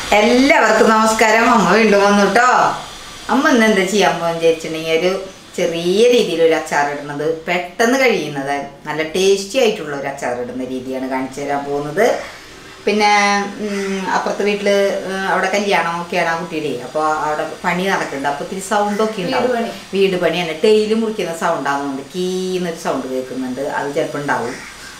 എല്ലാവർക്കും നമസ്കാരം അമ്മ വീണ്ടും വന്നു കേട്ടോ അമ്മ ഇന്ന് എന്താ ചെയ്യാൻ പോകുന്ന വിചാരിച്ചിട്ടുണ്ടെങ്കിൽ ഒരു ചെറിയ രീതിയിൽ ഒരു അച്ചാർ ഇടുന്നത് പെട്ടെന്ന് കഴിയുന്നത് നല്ല ടേസ്റ്റി ആയിട്ടുള്ള ഒരു അച്ചാർ ഇടുന്ന രീതിയാണ് കാണിച്ചു തരാൻ പോകുന്നത് പിന്നെ ഉം, അപ്പുറത്തെ വീട്ടിൽ അവിടെ കല്യാണം ഒക്കെയാണ് ആ കുട്ടിയുടെ അപ്പോൾ അവിടെ പണി നടക്കുന്നുണ്ട് അപ്പോൾ ഇത്തിരി സൗണ്ടൊക്കെ ഉണ്ടാവും വീട് പണി. വീട് പണിയാണ് ടെയിൽ മുറിക്കുന്ന സൗണ്ട് ആകുന്നുണ്ട് കീന്നൊരു സൗണ്ട് കേൾക്കുന്നുണ്ട് അത് ചിലപ്പോൾ ഉണ്ടാവും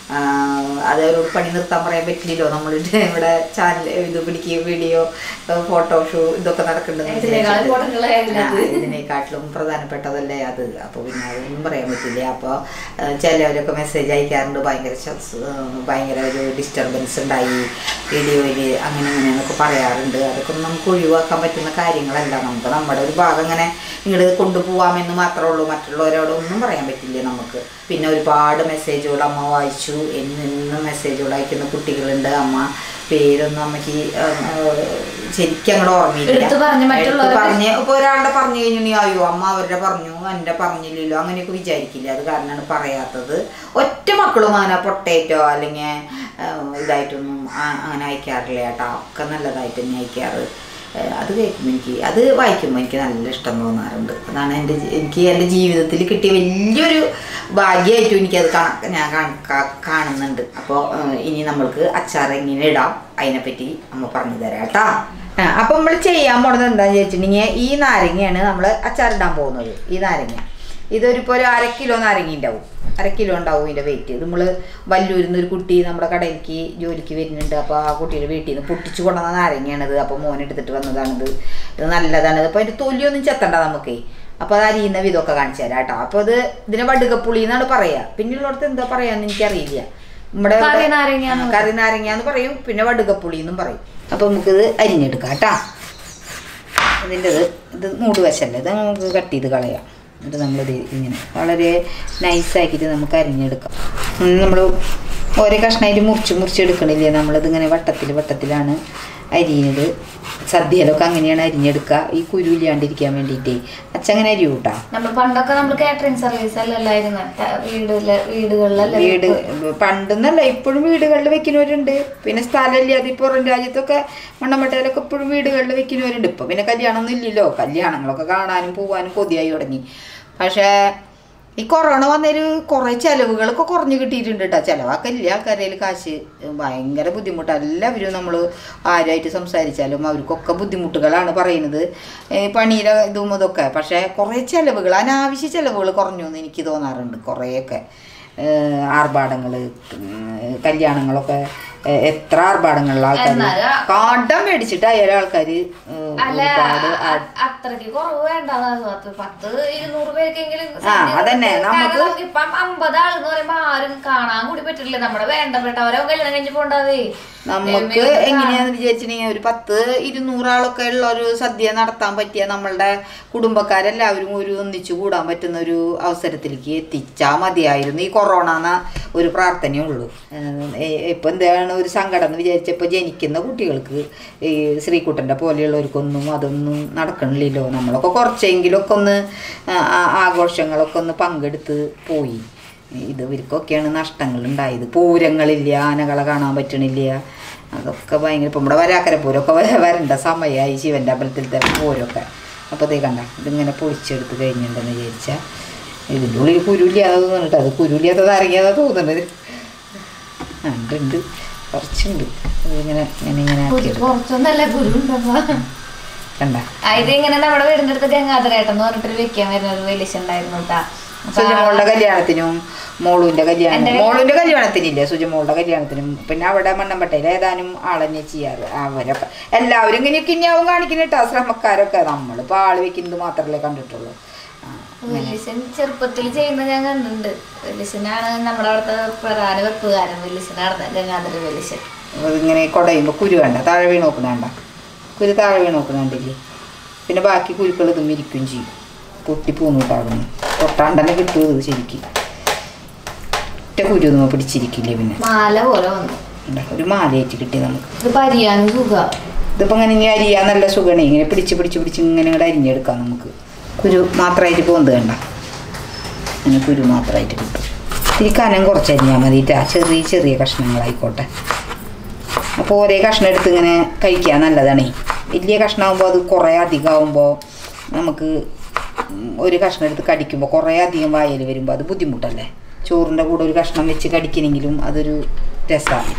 ആഹ് അത് അവരോട് പണി നിർത്താൻ പറയാൻ പറ്റില്ലല്ലോ നമ്മൾ ഇവിടെ ചാനൽ ഇത് പിടിക്കുകയും വീഡിയോ ഫോട്ടോ ഷൂ ഇതൊക്കെ നടക്കുന്നുണ്ടെന്ന് ഇതിനേക്കാളും വിചാരിച്ചിട്ട്. important ഉള്ള കാര്യമില്ല അത്. ആ, ഇതിനെക്കാട്ടിലും പ്രധാനപ്പെട്ടതല്ലേ അത് അപ്പോൾ പിന്നെ അതൊന്നും പറയാൻ പറ്റില്ല അപ്പോൾ ചിലവരൊക്കെ മെസ്സേജ് അയക്കാറുണ്ട് ഭയങ്കര ശ- ആ, ഭയങ്കര ഒരു ഡിസ്റ്റർബൻസ് ഉണ്ടായി വീഡിയോയിൽ അങ്ങനെ അങ്ങനെ എന്നൊക്കെ പറയാറുണ്ട് അതൊക്കെ ഒന്നും നമുക്ക് ഒഴിവാക്കാൻ പറ്റുന്ന കാര്യങ്ങളല്ല നമുക്ക് നമ്മുടെ ഒരു ഭാഗം ഇങ്ങനെ ഇങ്ങോട്ട് കൊണ്ടുപോകാമെന്ന് മാത്രമേ ഉള്ളൂ മറ്റുള്ളവരോട് ഒന്നും പറയാൻ പറ്റില്ല നമുക്ക് പിന്നെ ഒരുപാട് മെസ്സേജുകൾ അമ്മ വായിച്ചു എന്നും മെസ്സേജുകൾ അയക്കുന്ന കുട്ടികളുണ്ട് അമ്മ പേരൊന്നും അമ്മയ്ക്ക് ആ, ആ, ശരിക്കും അങ്ങോട്ട് ഓർമ്മയില്ല എടുത്ത് പറഞ്ഞ് മറ്റുള്ളവരെ എടുത്ത് പറഞ്ഞ് ഇപ്പൊ ഒരാളുടെ പറഞ്ഞു കഴിഞ്ഞിട്ടുണ്ടെങ്കിൽ അയ്യോ അമ്മ അവരുടെ പറഞ്ഞു എന്റെ പറഞ്ഞില്ലല്ലോ അങ്ങനെയൊക്കെ വിചാരിക്കില്ല അത് കാരണമാണ് പറയാത്തത് ഒറ്റ മക്കളും അങ്ങനെ പൊട്ടേറ്റോ അല്ലെങ്കിൽ ഇതായിട്ടൊന്നും ആ- അങ്ങനെ അയക്കാറില്ല കേട്ടോ ഒക്കെ നല്ലതായിട്ട് തന്നെ അയക്കാറ് ആ, അത് കേൾക്കുമ്പോൾ എനിക്ക് അത് വായിക്കുമ്പോൾ എനിക്ക് നല്ല ഇഷ്ടം തോന്നാറുണ്ട് അതാണ് എൻ്റെ ജി- എനിക്ക് എൻ്റെ ജീവിതത്തിൽ കിട്ടിയ വലിയൊരു ഭാഗ്യമായിട്ടും എനിക്കത് കാണ ഞാൻ കാണ്- കാ- കാണുന്നുണ്ട് അപ്പോൾ ഇനി നമ്മൾക്ക് അച്ചാർ എങ്ങനെ ഇടാം അതിനെപ്പറ്റി അമ്മ പറഞ്ഞു തരാം കേട്ടോ ആ, അപ്പൊ നമ്മൾ ചെയ്യാൻ പോണത് എന്താന്ന് ചോദിച്ചിട്ടുണ്ടെങ്കിൽ ഈ നാരങ്ങയാണ് നമ്മൾ അച്ചാറിടാൻ പോകുന്നത് ഈ നാരങ്ങ ഇതൊരു ഇപ്പോൾ ഒരു അര കിലോ നാരങ്ങ ഉണ്ടാവും അര കിലോ ഉണ്ടാവും ഇതിൻ്റെ വെയിറ്റ് ഇത് നമ്മൾ വല്ലൂരിൽ നിന്ന് ഒരു കുട്ടി നമ്മുടെ കടയിലേക്ക് ജോലിക്ക് വരുന്നുണ്ട് അപ്പോൾ ആ കുട്ടിയുടെ വീട്ടിൽ നിന്ന് പൊട്ടിച്ചു കൊണ്ടുവന്ന നാരങ്ങയാണിത് അപ്പോൾ മോൻ എടുത്തിട്ട് വന്നതാണിത് ഇത് നല്ലതാണ് അപ്പോൾ അതിൻ്റെ തൊലിയൊന്നും ചെത്തണ്ട നമുക്കേ അപ്പോൾ അത് അരിയുന്ന വിധമൊക്കെ കാണിച്ചു തരാം കേട്ടോ അപ്പോൾ ഇത് ഇതിനെ വടുകപ്പുളി എന്നാണ് പറയുക പിന്നെയുള്ളടത്ത് എന്താ പറയാന്ന് എനിക്കറിയില്ല നമ്മുടെ ഇവിടെ- കറി നാരങ്ങാന്ന് ആ, കറി നാരങ്ങ എന്ന് പറയും പിന്നെ വടുകപ്പുളി എന്നും പറയും അപ്പോൾ നമുക്കിത് അരിഞ്ഞെടുക്കാം കേട്ടോ ഇതിൻ്റെത് ഇത് മൂട് വശല്ലേ ഇത് നമുക്ക് കട്ട് ചെയ്ത് കളയാം എന്നിട്ട് നമ്മളിത് ഇങ്ങനെ വളരെ നൈസാക്കിയിട്ട് നമുക്ക് അരിഞ്ഞെടുക്കാം നമ്മൾ ഓരോ കഷ്ണമായിട്ട് മുറിച്ച് മുറിച്ചെടുക്കണില്ലേ നമ്മളിതിങ്ങനെ വട്ടത്തിൽ വട്ടത്തിലാണ് അരിയുന്നത് സദ്യയിലൊക്കെ അങ്ങനെയാണ് അരിഞ്ഞെടുക്കുക ഈ കുരു ഇല്ലാണ്ടിരിക്കാൻ വേണ്ടിയിട്ടേ അച്ഛങ്ങനെ അരിയും കേട്ടോ നമ്മൾ പണ്ടൊക്കെ നമ്മൾ കാറ്ററിംഗ് സർവീസ് അല്ലല്ലായിരുന്നു വീടില് വീടുകളിലല്ലേ വീട് പണ്ടെന്നല്ല ഇപ്പോഴും വീടുകളിൽ വെക്കുന്നവരുണ്ട് പിന്നെ സ്ഥലമില്ലാതെ ഇപ്പോൾ പുറം രാജ്യത്തൊക്കെ മണ്ണമ്പട്ടയിലൊക്കെ ഇപ്പോഴും വീടുകളിൽ വെക്കുന്നവരുണ്ട് ഇപ്പൊ പിന്നെ കല്യാണമൊന്നും ഇല്ലല്ലോ കല്യാണങ്ങളൊക്കെ കാണാനും പോവാനും കൊതിയായി തുടങ്ങി പക്ഷേ ഈ കൊറോണ വന്നൊരു കുറേ ചിലവുകളൊക്കെ കുറഞ്ഞു കിട്ടിയിട്ടുണ്ട് കേട്ടോ ചിലവാക്കില്ല ആൾക്കാരുടെ കാശ് ഭയങ്കര ബുദ്ധിമുട്ടാണ് എല്ലാവരും നമ്മൾ ആരുമായിട്ട് സംസാരിച്ചാലും അവർക്കൊക്കെ ബുദ്ധിമുട്ടുകളാണ് പറയുന്നത് ഈ പണിയിലെ ഇതും ഇതൊക്കെ പക്ഷേ കുറേ ചിലവുകൾ അനാവശ്യ ചിലവുകൾ കുറഞ്ഞു എന്ന് എനിക്ക് തോന്നാറുണ്ട് കുറേയൊക്കെ ആർഭാടങ്ങൾ കല്യാണങ്ങളൊക്കെ ഏഹ് എത്ര ആർഭാടങ്ങളുള്ള ആൾക്കാർ എന്നാലും ആ- കാണ്ടം മേടിച്ചിട്ട് അയാൾ ആൾക്കാർ അല്ല ഒരുപാട് ആ- അ- അത്രയ്ക്ക് കുറവ് വേണ്ട പത്ത് പത്ത് ഇരുന്നൂറ് പേർക്കെങ്കിലും ആ, അതന്നെ, നമുക്ക് ഇപ്പം അമ്പത് ആളെന്ന് പറയുമ്പോ ആരും കാണാൻ കൂടി പറ്റില്ല നമ്മുടെ വേണ്ടപ്പെട്ടവരെ കല്യാണം കഴിഞ്ഞ് പോണ്ടാവേ നമുക്ക് എങ്ങനെയാന്ന് വിചാരിച്ചിട്ടുണ്ടെങ്കിൽ ഒരു പത്ത് ഇരുന്നൂറാളൊക്കെ ഉള്ള ഒരു സദ്യ നടത്താൻ പറ്റിയ നമ്മളുടെ കുടുംബക്കാരെല്ലാവരും ഒരു ഒന്നിച്ചു കൂടാൻ പറ്റുന്ന ഒരു അവസരത്തിലേക്ക് എത്തിച്ചാൽ മതിയായിരുന്നു ഈ കൊറോണ എന്ന ഒരു പ്രാർത്ഥനയേ ഉള്ളൂ ഏഹ് ഇപ്പൊ എന്താണ് ഒരു സങ്കടം എന്ന് വിചാരിച്ചപ്പോൾ ജനിക്കുന്ന കുട്ടികൾക്ക് ഈ ശ്രീകുട്ടൻ്റെ പോലെയുള്ളവർക്കൊന്നും അതൊന്നും നടക്കണില്ലല്ലോ നമ്മളൊക്കെ കുറച്ചെങ്കിലൊക്കെ ഒന്ന് ആ- ആ- ആഘോഷങ്ങളൊക്കെ ഒന്ന് പങ്കെടുത്ത് പോയി ഇത് ഇവർക്കൊക്കെയാണ് നഷ്ടങ്ങൾ ഉണ്ടായത് പൂരങ്ങളില്ല ആനകളെ കാണാൻ പറ്റണില്ല അതൊക്കെ ഭയങ്കര ഇപ്പം നമ്മുടെ വരാക്കര പൂരമൊക്കെ വര- വരണ്ട സമയമായി ശിവൻ്റെ അമ്പലത്തിലത്തെ പൂരമൊക്കെ അപ്പോൾ ഇതേ കണ്ട ഇതിങ്ങനെ പൊളിച്ചെടുത്ത് കഴിഞ്ഞിട്ടുണ്ടെന്ന് വിചാരിച്ചാൽ ഇതിൻ്റെ ഉള്ളിൽ കുരുല്ലാതെ തോന്നുന്നുണ്ട് അത് കുരുല്ലാത്തത് ഇറങ്ങിയതാ തോന്നുന്നത് ആ ഉണ്ട് ഉണ്ട് കുറച്ചുണ്ട് ഇതിങ്ങനെ ഇങ്ങനെ ഇങ്ങനെ ആക്കിയെടുക്കും കുറച്ചൊന്നല്ല ഗുരു ഉണ്ടപ്പോ കണ്ട ആ, ഇത് ഇങ്ങനെ നമ്മുടെ വീടിന്റെ അടുത്ത് ഗംഗാധരേട്ടൻ എന്ന് പറഞ്ഞിട്ടൊരു വെക്കാൻ വരുന്ന ഒരു വലിയ ഉണ്ടായിരുന്നു കേട്ടാ സുജമോളുടെ കല്യാണത്തിനും മോളുവിന്റെ കല്യാണം എൻ്റെ മോളുവിന്റെ കല്യാണത്തിനില്ലേ സുജമോളുടെ കല്യാണത്തിനും പിന്നെ അവിടെ മണ്ണമ്പട്ടയിൽ ഏതാനും ആളെന്നെ ചെയ്യാറ് അവരൊക്കെ എല്ലാവരും ഇങ്ങനെയൊക്കെ ഇനിയാവും കാണിക്കുന്നിട്ടാ ശ്രമക്കാരൊക്കെ നമ്മളിപ്പോൾ ആള് വെക്കുന്നത് മാത്രമല്ലേ കണ്ടിട്ടുള്ളൂ ആ, വെല്ലിശൻ ചെറുപ്പത്തിൽ ചെയ്യുന്നത് ഞാൻ കണ്ടിട്ടുണ്ട് വെല്ലിശനാണ് നമ്മുടെ അവിടുത്തെ പ്രധാന വെപ്പുകാരൻ വെല്ലിശനാണ് ഗംഗാധര വെല്ലിശൻ ഇങ്ങനെ കുടയുമ്പോൾ കുരു വേണ്ട താഴെ വീണ് നോക്കണണ്ട കുരു താഴെ വീണ് നോക്കണണ്ടില്ലേ പിന്നെ ബാക്കി കുരുക്കൾ ഇതും ഇരിക്കുകയും ചെയ്യും പൊട്ടി പൂന്നൂട്ടാകുന്നു പൊട്ടാണ്ടന്നെ കിട്ടും ഇത് ശരിക്കും ഒറ്റ കുരു ഇതുമ്മ പിടിച്ചിരിക്കില്ലേ പിന്നെ മാല പോലെ വന്നു കണ്ടോ? ഒരു മാലയായിട്ട് കിട്ടി നമുക്ക് ഇത് പരിയാനും സുഖ ഇതിപ്പോൾ ഇങ്ങനെ ഇനി അരിയാൻ നല്ല സുഖമാണ് ഇങ്ങനെ പിടിച്ച് പിടിച്ച് പിടിച്ച് ഇങ്ങനെ ഇങ്ങോട്ട് അരിഞ്ഞെടുക്കാം നമുക്ക് കുരു മാത്രമായിട്ട് പോകുന്നത് കണ്ട അങ്ങനെ കുരു മാത്രമായിട്ട് കിട്ടും ഇത്തിരി കനം കുറച്ച് അരിഞ്ഞാൽ മതിട്ടാ ചെറിയ ചെറിയ കഷ്ണങ്ങളായിക്കോട്ടെ അപ്പോൾ ഒരേ കഷ്ണം എടുത്ത് ഇങ്ങനെ കഴിക്കാൻ നല്ലതാണേ വലിയ കഷ്ണമാകുമ്പോൾ അത് കുറേ അധികമാകുമ്പോൾ നമുക്ക് ഉം, ഒരു കഷ്ണം എടുത്ത് കടിക്കുമ്പോൾ കുറേ അധികം വായൽ വരുമ്പോൾ അത് ബുദ്ധിമുട്ടല്ലേ ചോറിൻ്റെ കൂടെ ഒരു കഷ്ണം വെച്ച് കടിക്കണമെങ്കിലും അതൊരു രസമാണ്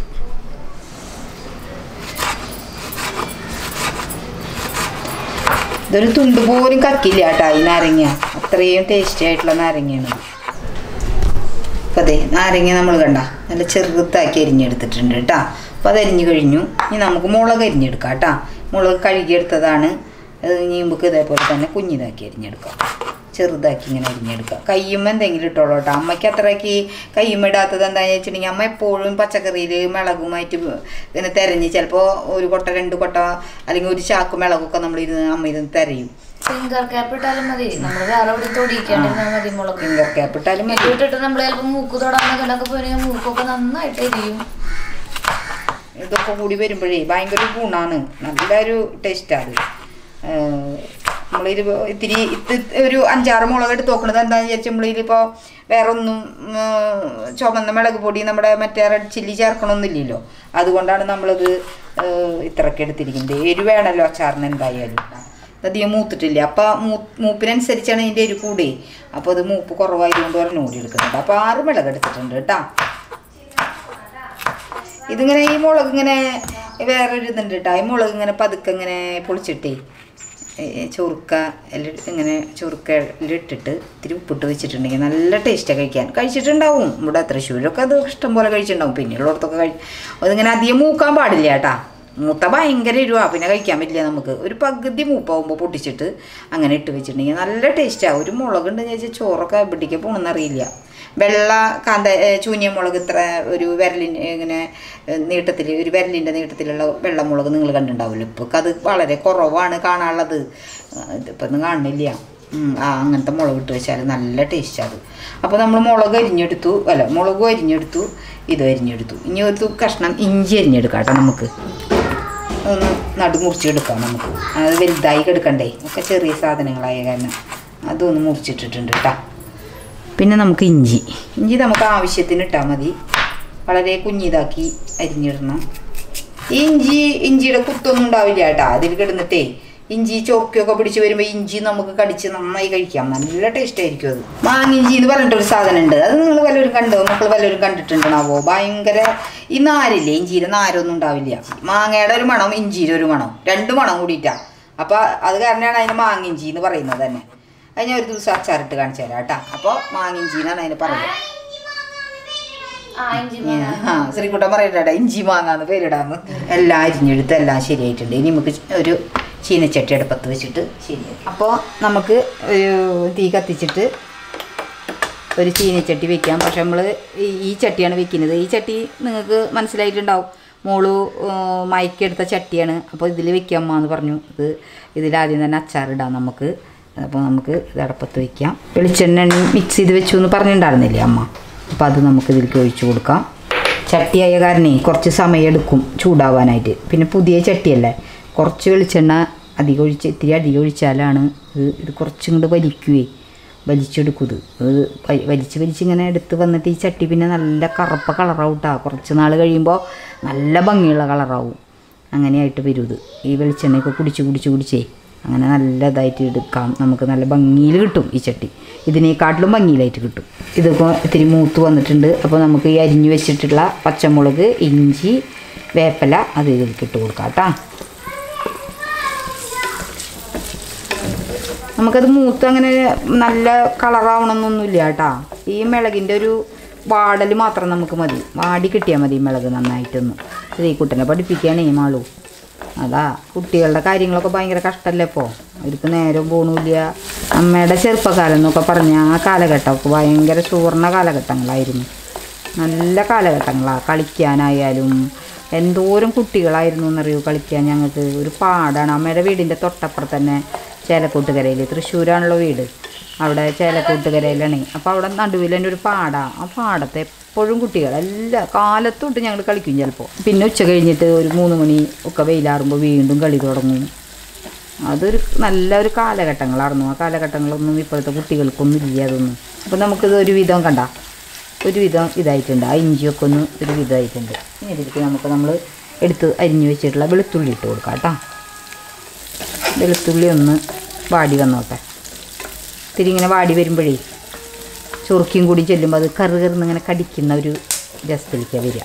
ഇതൊരു തുണ്ട് പോലും കക്കില്ല കേട്ടോ ഈ നാരങ്ങ അത്രയും ടേസ്റ്റി ആയിട്ടുള്ള നാരങ്ങയാണ് അപ്പം അതെ നാരങ്ങ നമ്മൾ കണ്ട നല്ല ചെറുതാക്കി അരിഞ്ഞെടുത്തിട്ടുണ്ട് കേട്ടോ അപ്പോൾ അത് അരിഞ്ഞ് കഴിഞ്ഞു ഇനി നമുക്ക് മുളക് അരിഞ്ഞെടുക്കാം കേട്ടോ മുളക് കഴുകിയെടുത്തതാണ് അത് ഇനി നമുക്ക് ഇതേപോലെ തന്നെ കുഞ്ഞിതാക്കി അരിഞ്ഞെടുക്കാം ചെറുതാക്കി ഇങ്ങനെ അരിഞ്ഞെടുക്കാം കയ്യുമ്മ എന്തെങ്കിലും ഇട്ടോളൂ കേട്ടോ അമ്മയ്ക്ക് അത്രയ്ക്ക് കയ്യുമ്മ ഇടാത്തത് എന്താണെന്ന് വെച്ചിട്ടുണ്ടെങ്കിൽ അമ്മ എപ്പോഴും പച്ചക്കറിയിൽ മിളകുമായിട്ട് ഇങ്ങനെ തിരഞ്ഞ് ചിലപ്പോൾ ഒരു കൊട്ട രണ്ട് കൊട്ട അല്ലെങ്കിൽ ഒരു ചാക്ക് മിളകൊക്കെ നമ്മൾ ഇരുന്ന് അമ്മ ഇരുന്ന് തിരയും ഫിംഗർ ക്യാപ്പ് ഇട്ടാലും മതി നമ്മൾ വേറെ എവിടെ തൊടിയിക്കാണ്ടിരുന്നാൽ മതി മുളക് ഫിംഗർ ക്യാപ്പ് ഇട്ടാലും മതി ഇട്ടിട്ട് നമ്മൾ ചിലപ്പോൾ മൂക്ക് തൊടാൻ കണ്ടൊക്കെ പോയി മൂക്കൊക്കെ നന്നായിട്ട് എരിയും ഇതൊക്കെ കൂടി വരുമ്പോഴേ ഭയങ്കര ഒരു ഗുണമാണ് നല്ലൊരു ടേസ്റ്റാണ് അത് നമ്മളിത് ഇത്തിരി ഇത് ഒരു അഞ്ചാറ് മുളക് എടുത്ത് നോക്കണത് എന്താണെന്ന് വിചാരിച്ചാൽ നമ്മളിതിലിപ്പോൾ വേറെ ഒന്നും ഉം, ചുമന്ന മുളക് പൊടി നമ്മുടെ മറ്റേ റെഡ് ചില്ലി ചേർക്കണമെന്നില്ലല്ലോ അതുകൊണ്ടാണ് നമ്മളത് ഏഹ്, ഇത്രയൊക്കെ എടുത്തിരിക്കുന്നത് എരിവ് വേണമല്ലോ അച്ചാറിന് എന്തായാലും അധികം മൂത്തിട്ടില്ല അപ്പം മൂ മൂപ്പിനനുസരിച്ചാണ് ഇതിൻ്റെ എരിവ് കൂടി അപ്പോൾ അത് മൂപ്പ് കുറവായതുകൊണ്ട് ഒരെണ്ണം കൂടി എടുക്കുന്നുണ്ട് അപ്പോൾ ആറ് മുളക് എടുത്തിട്ടുണ്ട് കേട്ടോ ഇതിങ്ങനെ ഈ മുളക് ഇങ്ങനെ വേറൊരു ഇതുണ്ട് കേട്ടോ ഈ മുളക് ഇങ്ങനെ പതുക്കെ ഇങ്ങനെ പൊളിച്ചിട്ടേ ഏ, ചൊറുക്ക എല്ലാം ഇങ്ങനെ ചൊറുക്ക എല്ലാം ഇട്ടിട്ട് ഇത്തിരി ഉപ്പിട്ട് വെച്ചിട്ടുണ്ടെങ്കിൽ നല്ല ടേസ്റ്റാണ് കഴിക്കാൻ കഴിച്ചിട്ടുണ്ടാവും ഇവിടെ തൃശ്ശൂരൊക്കെ അത് ഇഷ്ടം പോലെ കഴിച്ചിട്ടുണ്ടാവും പിന്നെയുള്ളടത്തൊക്കെ കഴി അതിങ്ങനെ അധികം മൂക്കാൻ പാടില്ല കേട്ടാ മൂത്ത ഭയങ്കര എരിവാ പിന്നെ കഴിക്കാൻ പറ്റില്ല നമുക്ക് ഒരു പകുതി മൂപ്പാവുമ്പോൾ പൊട്ടിച്ചിട്ട് അങ്ങനെ ഇട്ട് വെച്ചിട്ടുണ്ടെങ്കിൽ നല്ല ടേസ്റ്റാണ് ഒരു മുളകുണ്ടെന്ന് വെച്ചാൽ ചോറൊക്കെ എവിടേക്ക് പോകണമെന്നറിയില്ല വെള്ള കാന്ത ഏ, ചൂനിയ മുളക് ഇത്ര ഒരു വിരലിന് ഇങ്ങനെ നീട്ടത്തിൽ ഒരു വിരലിൻ്റെ നീട്ടത്തിലുള്ള വെള്ളമുളക് നിങ്ങൾ കണ്ടിട്ടുണ്ടാവുമല്ലോ ഇപ്പോൾ അത് വളരെ കുറവാണ് കാണാനുള്ളത് ഇതിപ്പോൾ ഒന്നും കാണുന്നില്ല ഉം, ആ അങ്ങനത്തെ മുളക് ഇട്ട് വെച്ചാൽ നല്ല ടേസ്റ്റാണ് അത് അപ്പോൾ നമ്മൾ മുളക് അരിഞ്ഞെടുത്തു അല്ല മുളകും അരിഞ്ഞെടുത്തു ഇതും അരിഞ്ഞെടുത്തു ഇനി ഒരു കഷ്ണം ഇഞ്ചി അരിഞ്ഞെടുക്കാം കേട്ടോ നമുക്ക് ഒന്ന് നടു മുറിച്ചെടുക്കാം നമുക്ക് അത് വലുതായി കിടക്കണ്ടേ ഒക്കെ ചെറിയ സാധനങ്ങളായ കാരണം അതൊന്ന് മുറിച്ചിട്ടിട്ടുണ്ട് കേട്ടോ പിന്നെ നമുക്ക് ഇഞ്ചി ഇഞ്ചി നമുക്ക് ആവശ്യത്തിന് ഇട്ടാൽ മതി വളരെ കുഞ്ഞിതാക്കി അരിഞ്ഞിടണം ഈ ഇഞ്ചി ഇഞ്ചിയുടെ കുത്തൊന്നും ഉണ്ടാവില്ല കേട്ടോ അതിൽ കിടന്നിട്ടേ ഇഞ്ചി ചൊറുക്കൊക്കെ പിടിച്ച് വരുമ്പോൾ ഇഞ്ചി നമുക്ക് കടിച്ച് നന്നായി കഴിക്കാം നല്ല ടേസ്റ്റ് ആയിരിക്കും അത് മാങ്ങിഞ്ചി എന്ന് പറഞ്ഞിട്ടൊരു സാധനം ഉണ്ട് അത് നിങ്ങൾ വല്ലവരും കണ്ടോ മക്കൾ വല്ലവരും കണ്ടിട്ടുണ്ടാവോ ഭയങ്കര ഈ നാരില്ലേ ഇഞ്ചിയുടെ നാരൊന്നും ഉണ്ടാവില്ല മാങ്ങയുടെ ഒരു മണം ഇഞ്ചിയുടെ ഒരു മണം രണ്ട് മണം കൂടിയിട്ടാ അപ്പോൾ അത് കാരണമാണ് അതിന് മാങ്ങിഞ്ചി എന്ന് പറയുന്നത് തന്നെ അത് ഞാൻ ഒരു ദിവസം അച്ചാറിട്ട് കാണിച്ചു തരാം കേട്ടോ അപ്പോൾ മാങ്ങിഞ്ചി എന്നാണ് അതിന് പറയുന്നത് ആ ഇഞ്ചി ആ ശ്രീകുട്ടൻ പറയട്ടെ ഇഞ്ചി മാങ്ങാന്ന് പേരിടാന്ന് എല്ലാം അരിഞ്ഞെടുത്ത് എല്ലാം ശരിയായിട്ടുണ്ട് ഇനി നമുക്ക് ഒരു ചീനച്ചട്ടി അടുപ്പത്ത് വെച്ചിട്ട് ശരിയായി അപ്പോൾ നമുക്ക് ഒരു തീ കത്തിച്ചിട്ട് ഒരു ചീനച്ചട്ടി വെക്കാം പക്ഷെ നമ്മൾ ഈ ചട്ടിയാണ് വെക്കുന്നത് ഈ ചട്ടി നിങ്ങൾക്ക് മനസ്സിലായിട്ടുണ്ടാവും മോള് ഏഹ്, മയക്കെടുത്ത ചട്ടിയാണ് അപ്പോൾ ഇതിൽ വെക്കാമ്മ എന്ന് പറഞ്ഞു ഇത് ഇതിലാദ്യം തന്നെ അച്ചാറിടാം നമുക്ക് അപ്പോൾ നമുക്ക് ഇത് അടുപ്പത്ത് വെക്കാം വെളിച്ചെണ്ണ മിക്സ് ചെയ്ത് വെച്ചു എന്ന് പറഞ്ഞിട്ടുണ്ടായിരുന്നില്ലേ അമ്മ അപ്പോൾ അത് നമുക്ക് ഇതിലേക്ക് ഒഴിച്ചു കൊടുക്കാം ചട്ടിയായ കാരണേ കുറച്ച് സമയം എടുക്കും ചൂടാവാനായിട്ട് പിന്നെ പുതിയ ചട്ടിയല്ലേ കുറച്ച് വെളിച്ചെണ്ണ അധികം ഒഴിച്ച് ഇത്തിരി അധികം ഒഴിച്ചാലാണ് ഇത് ഇത് കുറച്ചും കൂടെ വലിക്കുകയെ വലിച്ചെടുക്കും ഇത് അത് വ- വലിച്ച് വലിച്ച് ഇങ്ങനെ എടുത്ത് വന്നിട്ട് ഈ ചട്ടി പിന്നെ നല്ല കറുപ്പ കളറാവും കേട്ടോ കുറച്ച് നാൾ കഴിയുമ്പോൾ നല്ല ഭംഗിയുള്ള കളറാവും അങ്ങനെയായിട്ട് വരും ഇത് ഈ വെളിച്ചെണ്ണയൊക്കെ കുടിച്ച് കുടിച്ച് കുടിച്ചേ അങ്ങനെ നല്ല ഇതായിട്ട് എടുക്കാം നമുക്ക് നല്ല ഭംഗിയിൽ കിട്ടും ഈ ചട്ടി ഇതിനേക്കാട്ടിലും ഭംഗിയിലായിട്ട് കിട്ടും ഇതിപ്പോൾ ഇത്തിരി മൂത്ത് വന്നിട്ടുണ്ട് അപ്പോൾ നമുക്ക് ഈ അരിഞ്ഞു വെച്ചിട്ടുള്ള പച്ചമുളക് ഇഞ്ചി വേപ്പല അത് ഇതിലേക്ക് ഇട്ട് കൊടുക്കാം കേട്ടോ നമുക്കത് മൂത്ത് അങ്ങനെ നല്ല കളറാവണമെന്നൊന്നുമില്ല കേട്ടാ ഈ മിളകിൻ്റെ ഒരു വാടൽ മാത്രം നമുക്ക് മതി വാടി കിട്ടിയാൽ മതി ഈ മിളക് നന്നായിട്ടൊന്ന് ശ്രീകുട്ടനെ പഠിപ്പിക്കുകയാണ് ഈ മാളു അതാ കുട്ടികളുടെ കാര്യങ്ങളൊക്കെ ഭയങ്കര കഷ്ടമല്ലേ ഇപ്പോൾ അവർക്ക് നേരം പോണില്ല അമ്മയുടെ ചെറുപ്പകാലം എന്നൊക്കെ പറഞ്ഞ ആ കാലഘട്ടമൊക്കെ ഭയങ്കര സുവർണ കാലഘട്ടങ്ങളായിരുന്നു നല്ല കാലഘട്ടങ്ങളാണ് കളിക്കാനായാലും എന്തോരം കുട്ടികളായിരുന്നു എന്നറിയൂ കളിക്കാൻ ഞങ്ങൾക്ക് ഒരു പാടാണ് അമ്മയുടെ വീടിൻ്റെ തൊട്ടപ്പുറത്ത് തന്നെ ചേലക്കൂട്ടുകരയിൽ തൃശ്ശൂരാണല്ലോ വീട് അവിടെ ചേലക്കൂട്ടുകരയിലാണ് അപ്പോൾ അവിടെ നടുവിൽ തന്നെ ഒരു പാടാണ് ആ പാടത്ത് എപ്പോഴും കുട്ടികൾ എല്ലാ കാലത്തൊട്ട് ഞങ്ങൾ കളിക്കും ചിലപ്പോൾ പിന്നെ ഉച്ച കഴിഞ്ഞിട്ട് ഒരു മൂന്ന് മണി ഒക്കെ വെയിലാറുമ്പോൾ വീണ്ടും കളി തുടങ്ങും അതൊരു നല്ലൊരു കാലഘട്ടങ്ങളായിരുന്നു ആ കാലഘട്ടങ്ങളൊന്നും ഇപ്പോഴത്തെ കുട്ടികൾക്കൊന്നും ഇല്ല അതൊന്നും അപ്പോൾ നമുക്കിത് ഒരു വിധം കണ്ട ഒരു വിധം ഇതായിട്ടുണ്ട് ആ ഇഞ്ചിയൊക്കെ ഒന്ന് ഒരു വിധമായിട്ടുണ്ട് ഇനി ഇതിലേക്ക് നമുക്ക് നമ്മൾ എടുത്ത് അരിഞ്ഞു വെച്ചിട്ടുള്ള വെളുത്തുള്ളി ഇട്ട് കൊടുക്കാം കേട്ടോ വെളുത്തുള്ളി ഒന്ന് വാടി വന്നോട്ടെ ഇത്തിരി ഇങ്ങനെ വാടി വരുമ്പോഴേ ചൊറുക്കിയും കൂടി ചെല്ലുമ്പോൾ അത് കറ് കറിന്ന് ഇങ്ങനെ കടിക്കുന്ന ഒരു രസത്തിലേക്ക് വരിക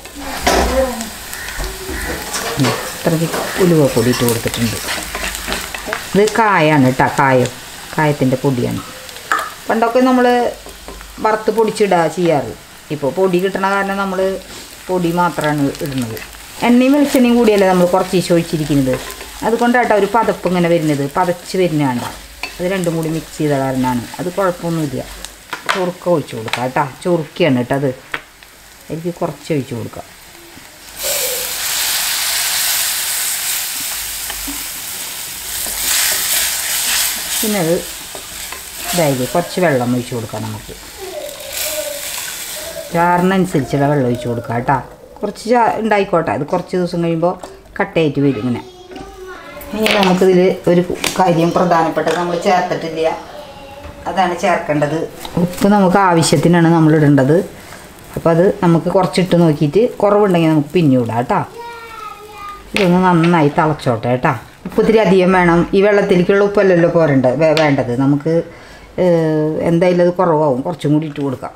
ഉം. ഇത്രയ്ക്ക് ഉലുവ പൊടി ഇട്ട് കൊടുത്തിട്ടുണ്ട് ഇത് കായാണ് കേട്ടോ കായം കായത്തിൻ്റെ പൊടിയാണ് പണ്ടൊക്കെ നമ്മൾ വറുത്ത് പൊടിച്ചിടുക ചെയ്യാറ് ഇപ്പോൾ പൊടി കിട്ടണ കാരണം നമ്മൾ പൊടി മാത്രമാണ് ഇടുന്നത് എണ്ണയും വെളിച്ചെണ്ണയും കൂടിയല്ലേ നമ്മൾ കുറച്ച് ഈശോ ഒഴിച്ചിരിക്കുന്നത് അതുകൊണ്ടാട്ടോ ഒരു പതപ്പ് ഇങ്ങനെ വരുന്നത് പതച്ച് വരുന്നതാണ്ട അത് രണ്ടും കൂടി മിക്സ് ചെയ്ത കാരണമാണ് അത് കുഴപ്പമൊന്നുമില്ല ചൊറുക്ക ഒഴിച്ചു കൊടുക്കാം കേട്ടോ ചൊറുക്കിയാണ് കേട്ടോ അത് എനിക്ക് കുറച്ച് ഒഴിച്ചു കൊടുക്കാം പിന്നെ അത് ഇതായി കുറച്ച് വെള്ളം ഒഴിച്ച് കൊടുക്കാം നമുക്ക് ചാറിനനുസരിച്ചുള്ള വെള്ളം ഒഴിച്ച് കൊടുക്കാം കേട്ടോ കുറച്ച് ചാ ഉണ്ടായിക്കോട്ടെ അത് കുറച്ച് ദിവസം കഴിയുമ്പോൾ കട്ടയായിട്ട് വരും ഇങ്ങനെ ഇനി നമുക്കിതിൽ ഒരു കാര്യം പ്രധാനപ്പെട്ടത് നമ്മൾ ചേർത്തിട്ടില്ല അതാണ് ചേർക്കേണ്ടത് ഉപ്പ് നമുക്ക് ആവശ്യത്തിനാണ് നമ്മൾ ഇടേണ്ടത് അപ്പോൾ അത് നമുക്ക് കുറച്ചിട്ട് നോക്കിയിട്ട് കുറവുണ്ടെങ്കിൽ നമുക്ക് പിന്നെ ഇടാം കേട്ടോ ഇതൊന്ന് നന്നായി തിളച്ചോട്ടെ കേട്ടോ ഉപ്പ് ഇത്തിരി അധികം വേണം ഈ വെള്ളത്തിലേക്കുള്ള ഉപ്പല്ലല്ലോ പോരേണ്ടത് വേ- വേണ്ടത് നമുക്ക് ഏഹ്, എന്തായാലും അത് കുറവാകും കുറച്ചും കൂടി ഇട്ട് കൊടുക്കാം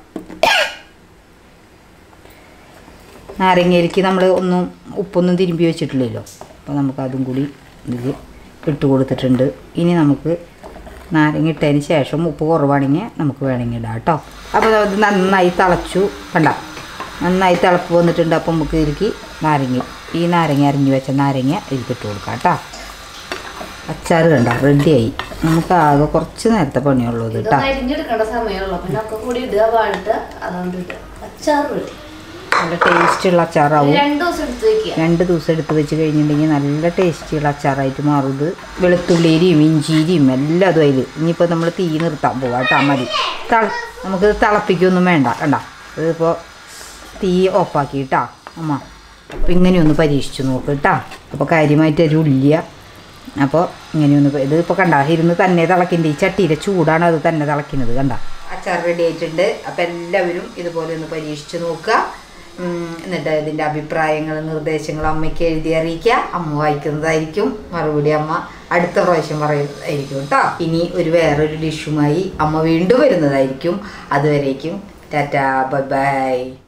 നാരങ്ങയിലേക്ക് നമ്മൾ ഒന്നും ഉപ്പൊന്നും തിരുമ്പി വെച്ചിട്ടില്ലല്ലോ അപ്പോൾ നമുക്ക് അതും കൂടി ഇതിൽ ഇട്ട് കൊടുത്തിട്ടുണ്ട് ഇനി നമുക്ക് നാരങ്ങ ഇട്ടതിന് ശേഷം ഉപ്പ് കുറവാണെങ്കിൽ നമുക്ക് വേണമെങ്കിൽ ഇടാം കേട്ടോ അപ്പോൾ അത് നന്നായി തിളച്ചു കണ്ട നന്നായി തിളപ്പ് വന്നിട്ടുണ്ട് അപ്പോൾ നമുക്ക് ഇതിലേക്ക് നാരങ്ങ ഈ നാരങ്ങ അരിഞ്ഞു വെച്ച നാരങ്ങ ഇതിലേക്ക് ഇട്ട് കൊടുക്കാം കേട്ടോ അച്ചാർ കണ്ട റെഡിയായി നമുക്ക് ആകെ കുറച്ച് നേരത്തെ പണിയുള്ളൂ ഇത് കേട്ടോ ഇതൊക്കെ അരിഞ്ഞെടുക്കേണ്ട സമയമുള്ളൂ പിന്നെ ഒക്കെ കൂടി ഇടുക പാടിട്ട് അതുകൊണ്ട് ഇടുക അച്ചാർ ready. നല്ല ടേസ്റ്റുള്ള അച്ചാറാവും രണ്ടു ദിവസം എടുത്ത് വെക്കുക രണ്ട് ദിവസം എടുത്ത് വെച്ച് കഴിഞ്ഞിട്ടുണ്ടെങ്കിൽ നല്ല ടേസ്റ്റിയുള്ള അച്ചാറായിട്ട് മാറും ഇത് വെളുത്തുള്ളിരിയും ഇഞ്ചിരിയും എല്ലാം അതും അതിൽ ഇനിയിപ്പോൾ നമ്മൾ തീ നിർത്താൻ പോവാം കേട്ടോ മതി തള നമുക്ക് തിളപ്പിക്കൊന്നും വേണ്ട കണ്ട ഇതിപ്പോൾ തീ ഓഫാക്കി കേട്ടാ അമ്മ അപ്പോൾ ഇങ്ങനെയൊന്ന് പരീക്ഷിച്ച് നോക്ക് കേട്ടാ അപ്പോൾ കാര്യമായിട്ട് ഒരു ഉള്ളിയ അപ്പോൾ ഇങ്ങനെയൊന്ന് പ- ഇത് ഇപ്പോൾ കണ്ട ഇരുന്ന് തന്നെ തിളക്കിൻ്റെ ഈ ചട്ടിയിലെ ചൂടാണ് അത് തന്നെ തിളക്കുന്നത് കണ്ട അച്ചാർ റെഡി ആയിട്ടുണ്ട് അപ്പോൾ എല്ലാവരും ഇതുപോലെ ഒന്ന് പരീക്ഷിച്ച് നോക്കുക ഉം, എന്നിട്ട് ഇതിൻ്റെ അഭിപ്രായങ്ങളും നിർദ്ദേശങ്ങളും അമ്മയ്ക്ക് എഴുതി അറിയിക്കുക അമ്മ വായിക്കുന്നതായിരിക്കും മറുപടി അമ്മ അടുത്ത പ്രാവശ്യം പറയുന്നതായിരിക്കും കേട്ടോ ഇനി ഒരു വേറൊരു ഡിഷുമായി അമ്മ വീണ്ടും വരുന്നതായിരിക്കും അതുവരേക്കും ടാറ്റാ ബൈ ബൈ